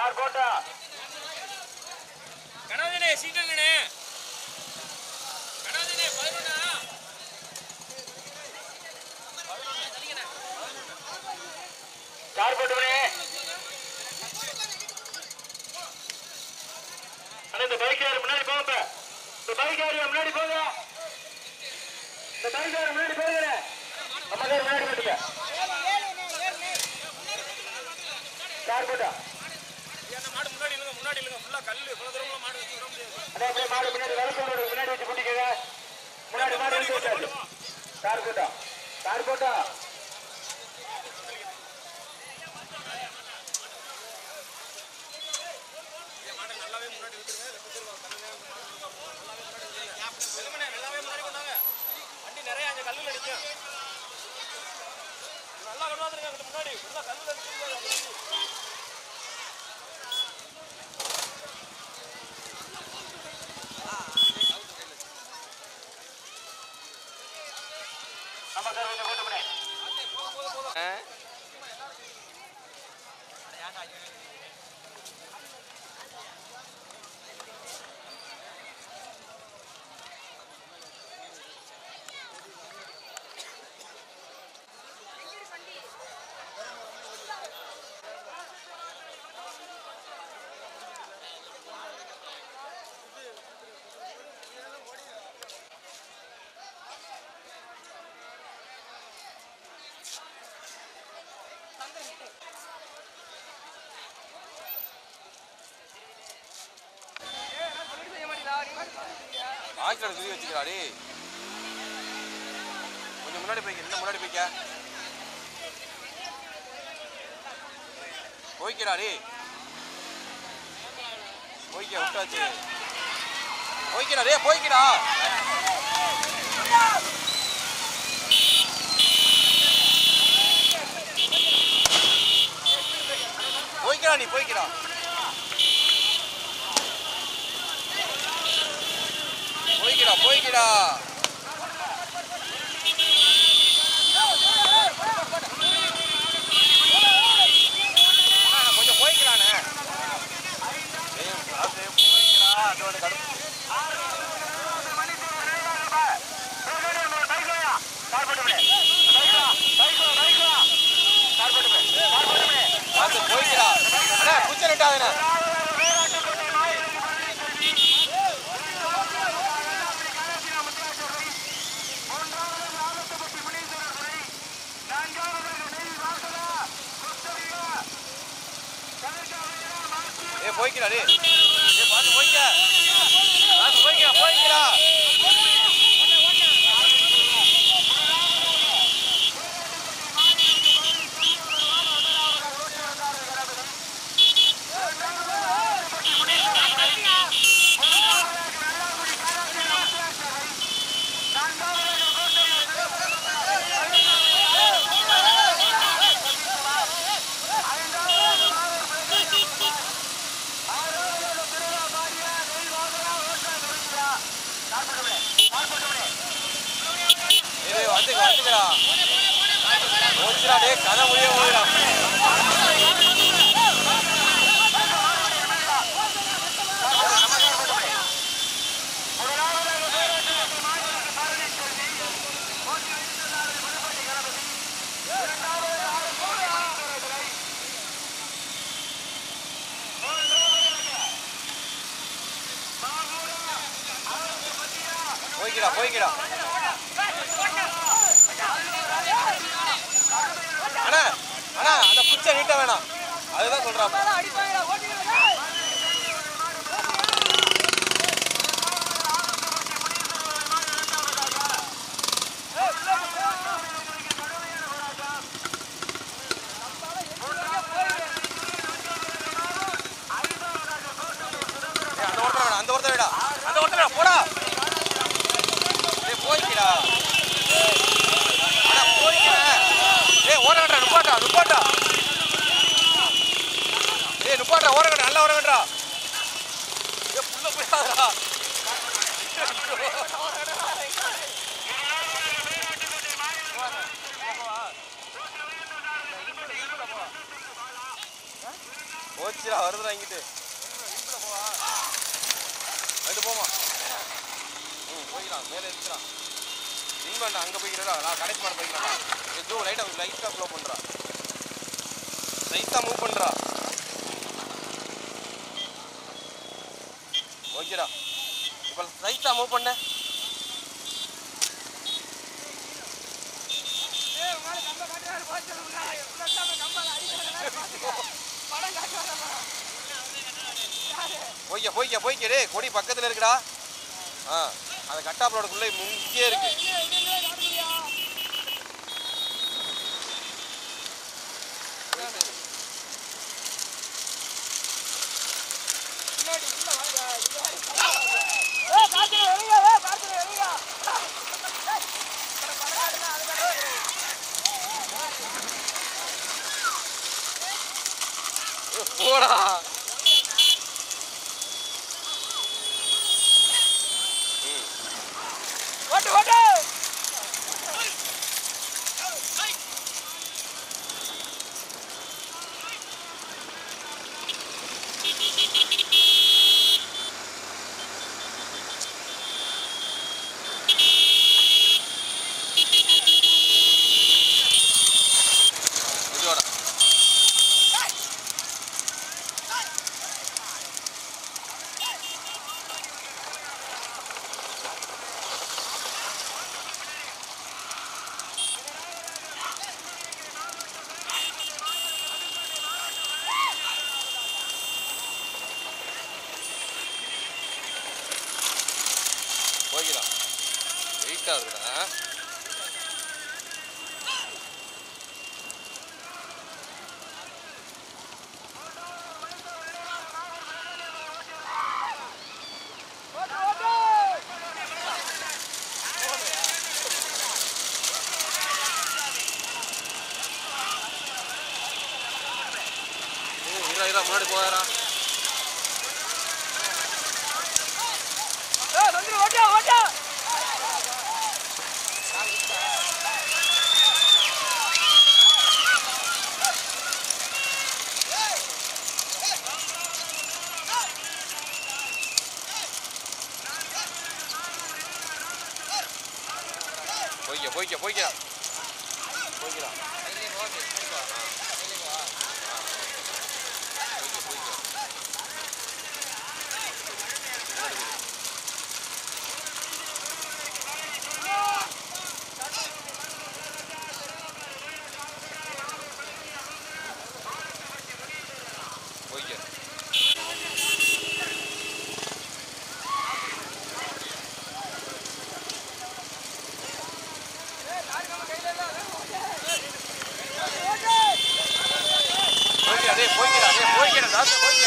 Sir போட்டா கணவனே சீக்கிரங்கண்ணே கணவனே பதினொன்னா சார் போட்டுவனே அண்ணா இந்த பைக் யாரு முன்னாடி போங்க இந்த பைக் யாரு முன்னாடி போங்க இந்த பைக் யாரு முன்னாடி போங்க அம்மா யாரு முன்னாடி போட்டுக்க சார் போட்டா அந்த மாடு முன்னாடி இல்லைங்க முன்னாடி இல்லைங்க ஃபுல்லாக கல் இவ்வளோ தூரம் மாடு வச்சு விட முடியாது அதே அப்படியே மாடு முன்னாடி வளர்க்கோட முன்னாடி வச்சு கூட்டிக்கங்க முன்னாடி மாடு எடுத்து வச்சாச்சு சார் போட்டா சார் போட்டா இந்த மாடை நல்லாவே முன்னாடி விட்டுருங்க ரெண்டு பேரும் கல்லுங்க வெள்ளமண்ணே நல்லாவே முன்னாடி கொண்டாங்க வண்டி நிறைய அங்கே கல்லில் நிற்கும் நல்லா கொண்டாந்துருங்க அங்கிட்டு முன்னாடி ஃபுல்லாக கல்லில் நிற்கும் நம்ம சார் கொஞ்சம் போட்டுப்பனே ஆக்சிடென்ட் குதி வச்சுக்கிறாடி கொஞ்சம் முன்னாடி போய்க்க இன்னும் முன்னாடி போய்க்க போய்க்கிறாடி போய்க்க விட்டாச்சு போய்க்கிறா டே போய்க்கிறா போய்க்கிறா நீ போய்க்கிறா போய்க்கிறா போய்க்கிறா அண்ணா, கொஞ்சம் போய்க்கிறானே ஏய், அப்படியே போய்க்கிறா அதோட கடுப்பு பார்த்து போய்க்கிறா அண்ணா குச்சல் விட்டாதுண்ணே ஏ போய்க்கிறா டே ஏ பார்த்து போய்க்க பார்த்து போய்க்கிறா போய்க்கிறா இது வந்துக்க வந்துக்கிறா போச்சுடா டே கதை முடிய போயிடா போய்க்கிறா போய்க்கிறா அண்ணா அண்ணா அந்த குச்சை நீட்ட வேணாம் அதுதான் சொல்றான் ஏய், அந்த ஒருத்தர் வேணாம் அந்த ஒருத்தர் வேடா அந்த ஒருத்தர் வேடா போடா ஏய் போய்க்கிறா அண்ணா போய்க்கிறேன் ஏய் ஓரங்கட்டா நுப்பாட்டா நுப்பாட்டா ஏய் நுப்பாட்டா ஓரங்கட்டா நல்லா ஓரங்கட்டா போச்சுடா வருதுடா இங்கிட்டு அங்கிட்டு போமா ம் போய்க்கலாம் மேலே இருக்கிறான் வின் பண்ணா அங்கே போய்க்கிறா நான் கடைசி மாட போய்க்கலாம் எதுவும் லைட்டாக லைட்டாக ஃப்ளோ பண்ணுறா லைட்டாக மூவ் பண்ணுறா ஓகேடா இப்போ லைட்டாக மூவ் பண்ண போய்க்க போய்க்க போய்க்க டே கொடி பக்கத்தில் இருக்குடா ஆ அந்த கட்டாப்பலோடக்குள்ளே முங்கியே இருக்கு போடா ம் ஓட்டு ஓட்டு இதோட போய்க்கலாம் வெயிட்டாக இருக்குடா இரா இரா முன்னாடி போகிறா ஓட்டு ஓட்டு போய்க்க போய்க்க போய்க்கலாம் போய்க்கலாம் போய்க்க போய்க்க டேய் போய்க்கடா டேய் போய்க்கடா தாத்தா போய்க்க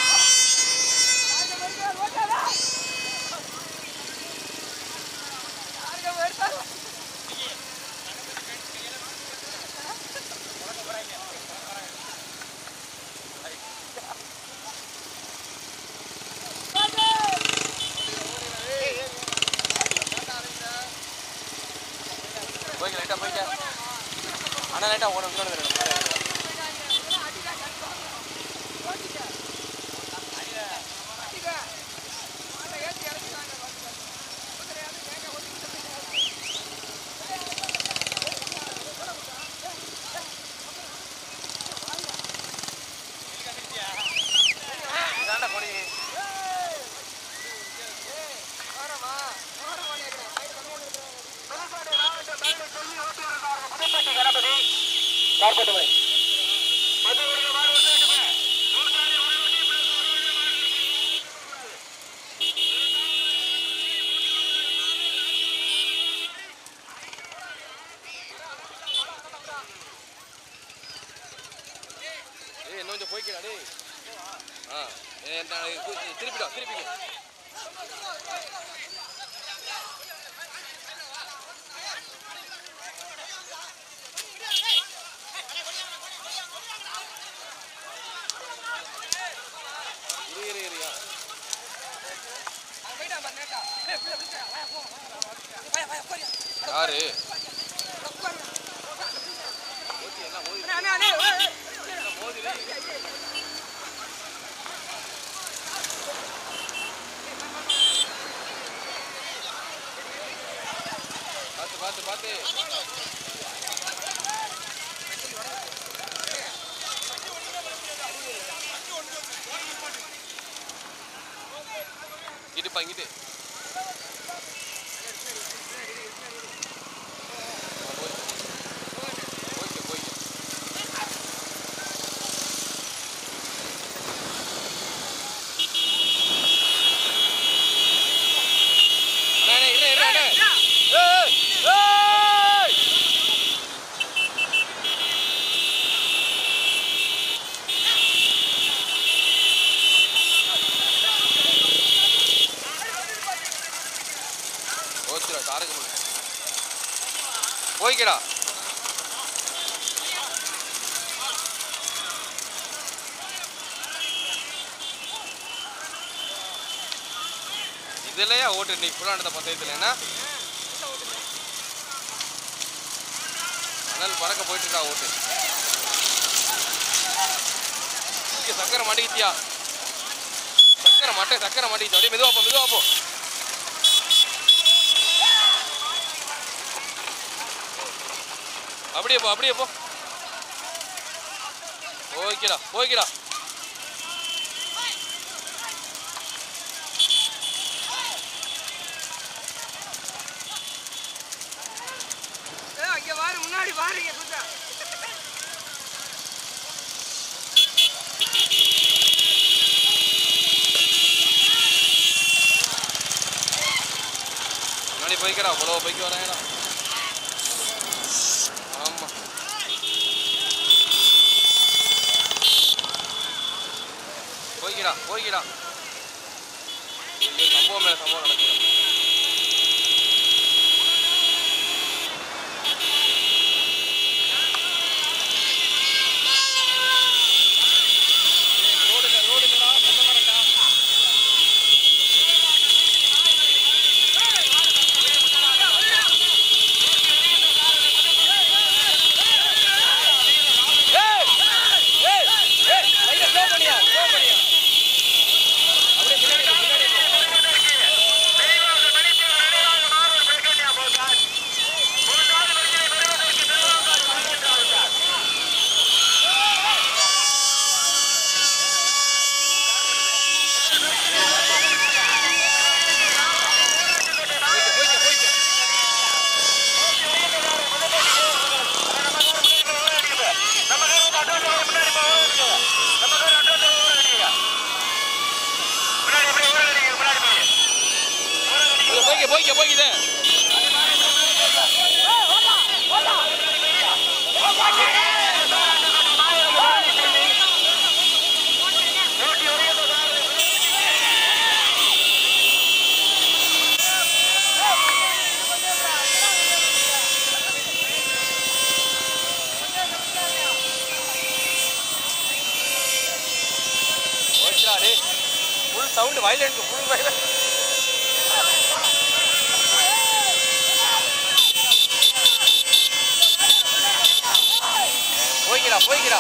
போய்க்க லைட்டா போய்க்க அண்ணா லைட்டா ஓட இன்னொன்று ரெண்டு இதாண்டா கொடி புதுப்பட்டி கணபதி கார்பட்டுமை ஏய் இன்னும் கொஞ்சம் போய்க்கடா டேய் ஆ ஏ, நான் கு- திருப்பிடா திருப்பிங்க இரு இரு இருயா யாரு ஓகே எல்லாம் ஓடி மோதி இருப்பா இங்கிட்டு ஆ, போய். போய்க்க போய்க்க அண்ணா, அண்ணா, இரு, இரு, அண்ணா. ஏய், ஏய். போச்சுடா காருக்கு முன்னாடி. போய்க்கடா இதுலயா ஓட்டு நீ ஃபுல்லாக நடந்த பந்தயத்தில் என்ன அனல் பறக்க போயிட்டு இருக்கா ஓட்டு இங்க சக்கரை மாட்டிக்கிட்டியா சக்கரை மட்டை சக்கரை மாட்டிக்கிச்சு அப்படியே மெதுவா போ மெதுவா போ அப்படியே போ அப்படியே போ போய்க்கடா போய்க்கடா அங்க வாரு முன்னாடி வாருங்க கொஞ்சம் முன்னாடி போய்க்கடா அவ்வளோ போய்க்கு வராங்கடா ஆமா போய்க்கடா போய்க்கடா இங்க சம்பவம் மேல சம்பவம் நடக்குது ஏய், ரோடுங்க ரோடுங்கடா சொந்தக்காரன்டா ஏய் ஏய் ஏய் லைட்டா ஸ்லோ பண்ணியா ஸ்லோ பண்ணியா அப்படியே பின்னாடி போ, பின்னாடி போ. போய்க்க போய்க்க போய்க்க உள்ள போய்க்க போய்க்க போய்க்குது போச்சுடா டேய் full sound violent full violent போய்க்கிறா போய்க்கிறா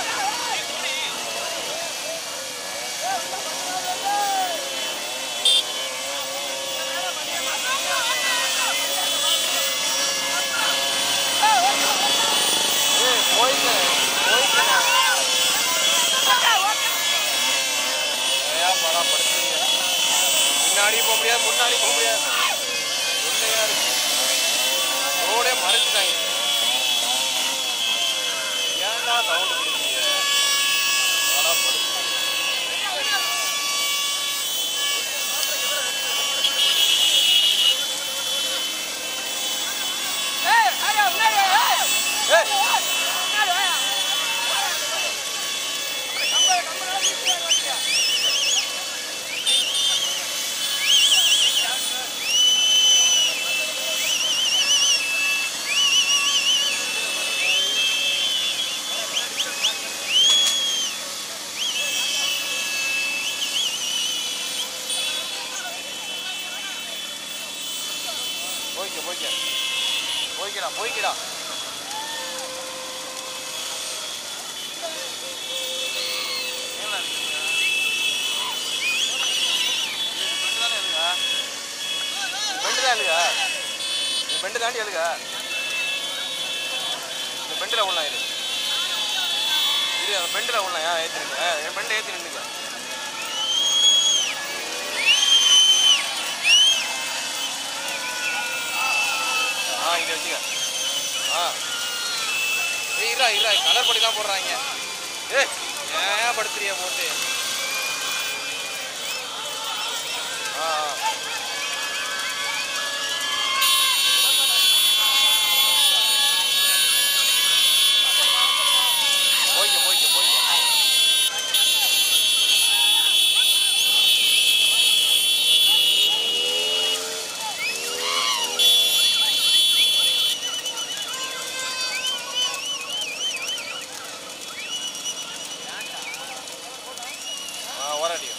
ஏய், போய்க்க, போய்க்க. ஏயா, படா, படுத்துறீங்க. முன்னாடி போக முடியாது முன்னாடி போக முடியாது தொல்லையா இருக்கு ரோடே மறைச்சிட்டாங்க ஏன்டா சவுண்ட் கொடுக்குறீங்க படா, படுத்துறீங்க. ஏய் அரே முன்னாடி வா, ஏய் ஏய், முன்னாடி வாயா கம்பள கம்பள வீட்டுல வாங்க போய்க்க போய்க்க போய்க்கடா போய்க்கடா ஏன்டா இருக்கீங்க? இது பெண்டு தானே எழுங்க பெண்டு தான் எழுங்க இது பெண்டு தாண்டி எழுங்க இந்த பெண்டில் உள்ளலாம் இரு இரு அந்த பெண்டில் உள்ளலாம் ஏன் ஏற்றி நின்று என் பெண்டை ஏற்றி நின்றுக்க ஆ இங்க வச்சுக்க ஆ ஏய் இருடா இருடா கலர் படிலாம் போடுறாங்க ஏய் ஏன் படுத்துறிய போட்டு ஆ ஆ. போய்க்க போய்க்க போய்க்க ஆ ஓராடியோ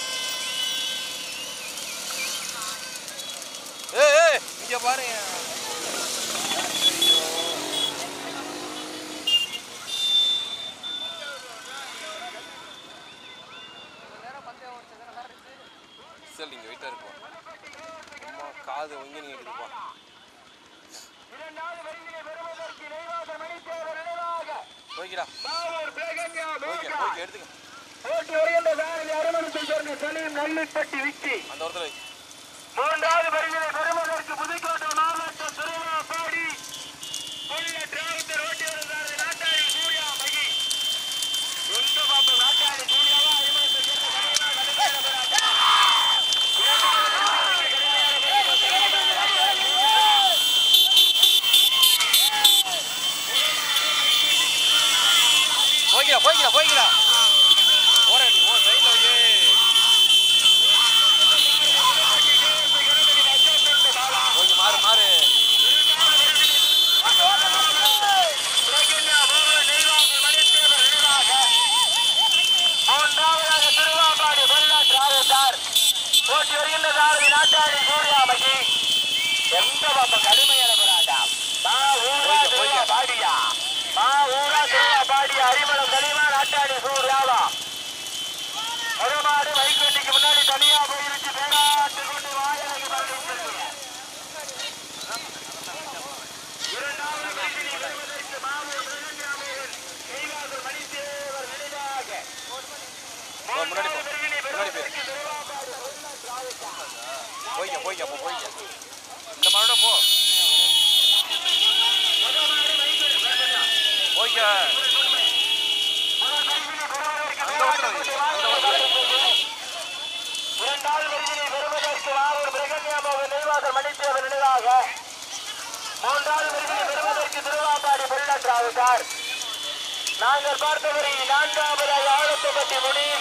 ஏய் ஏய் இங்க பாருங்க ஐயோ சரி இங்க வெயிட்டா இருப்போம் அம்மா காது ஒங்கி கேக்குதுப்பா இரண்டாவது பரிசினை பெறுவதற்கு நெய்வாசல் மணித்தேவர் நினைவாக போய்க்கிறா மாவூர் பிளேகன்யா போய்க்க மேகா. போய்க்க எடுத்துக்க போட்டி வருகின்ற சாரதி அரமணத்தை சேர்ந்த சலீம் நல்லிப்பட்டி விக்கி அந்த இடத்துல வை. மூன்றாவது பரிசினை பெறுவதற்கு புதுக்கோட்டை மாவட்டம் திருவிழாப்பாடி புள்ள டிராக்டர் ஓட்டி வரும் சாரதி நாட்டாளி சூர்யா மகி எங்க பார்ப்போம் நாட்டாளி சூர்யாவா அரமணத்தை சேர்ந்த கனியனா கடுமையான போராட்டம் இரண்டாவது பரிசினைக்கு கடுமையான போராட்டம். போய்க்கிறா போய்க்கிறா போய்க்கிறா ஓராடி ஓ சைட்ல வையே போய்க்க மாறு மாறு பிரகன்யா மோகன் நெய்வாசல் மணித்தேவர் நினைவாக மூன்றாவதாக திருவாபாடி வரலாற்று ஆளுநர் போட்டி வருகின்ற சாரதி நாட்டாளி சூர்யாமகி எந்த பாப்ப கடுமையான போராட்டம் மா ஊரா போய்க்க, போய்க்க. பாடியா மா ஊரா பாடியா அரிமளம் கனிமா நாட்டாளி சூர்யாவா மறுமாடு வைகுண்டிக்கு முன்னாடி தனியா போயிருச்சு பேராட்டு கொண்டு வாயலைக்கு பார்த்து இரண்டாவது பரிசினை பெறுவதற்கு மாவூர் பிரகன்யா மோகன் நெய்வாசல் மணித்தேவர் நினைவாக போ, முன்னாடி போ. மூன்றாவது பரிசினை முன்னாடி போய். பெறுவதற்கு திருவாபாடி வரலாற்று ஆளுநர் போய்க்க போய்க்க அப்போ போய்க்க இந்த மரோட போ போய்க்க அந்த ஓட்டுற அந்த ஓட்டுற இரண்டாவது விருதினை பெறுவதற்கு மாவூர் பிரகன்யாமோகன் நெய்வாசல் மணித்தேவர் நினைவாக மூன்றாவது விருதினை பெறுவதற்கு திருவாப்பாடி புள்ளற்றாவுக்கார் நாங்கள் பார்த்தவரை நான்காவதாக ஆழத்தப்பட்டி முனி